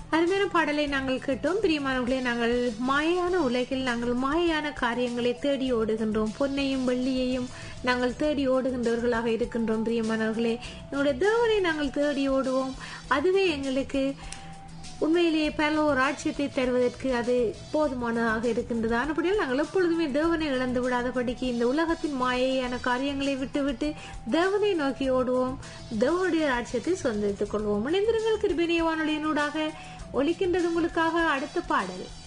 அருமையான பாடலை நாங்கள் கேட்டோம் பிரியமானவர்களே நாங்கள் மாயான உலகில் நாங்கள் மாயான காரியங்களை தேடி ஓடுகின்றோம் பொன்னையும் வெள்ளியையும் நாங்கள் தேடி ஓடுகின்றவர்களாக இருக்கின்றோம் பிரியமானவர்களே எங்களுடைய தேவனை நாங்கள் தேடி ஓடுவோம் அதுவே எங்களுக்கு உண்மையிலேயே பல ஒரு ராட்சியத்தை தருவதற்கு அது போதுமானதாக இருக்கின்றது ஆனபடியால் நாங்கள் எப்பொழுதுமே தேவனை இழந்து விடாதபடிக்கு இந்த உலகத்தின் மாயையான காரியங்களை விட்டுவிட்டு தேவனை நோக்கி ஓடுவோம் தேவனுடைய ராட்சியத்தை சொந்தரித்துக் கொள்வோம் இணைந்திருங்கள் கிருபினிய வானொலியினூடாக ஒலிக்கின்றது உங்களுக்காக அடுத்த பாடல்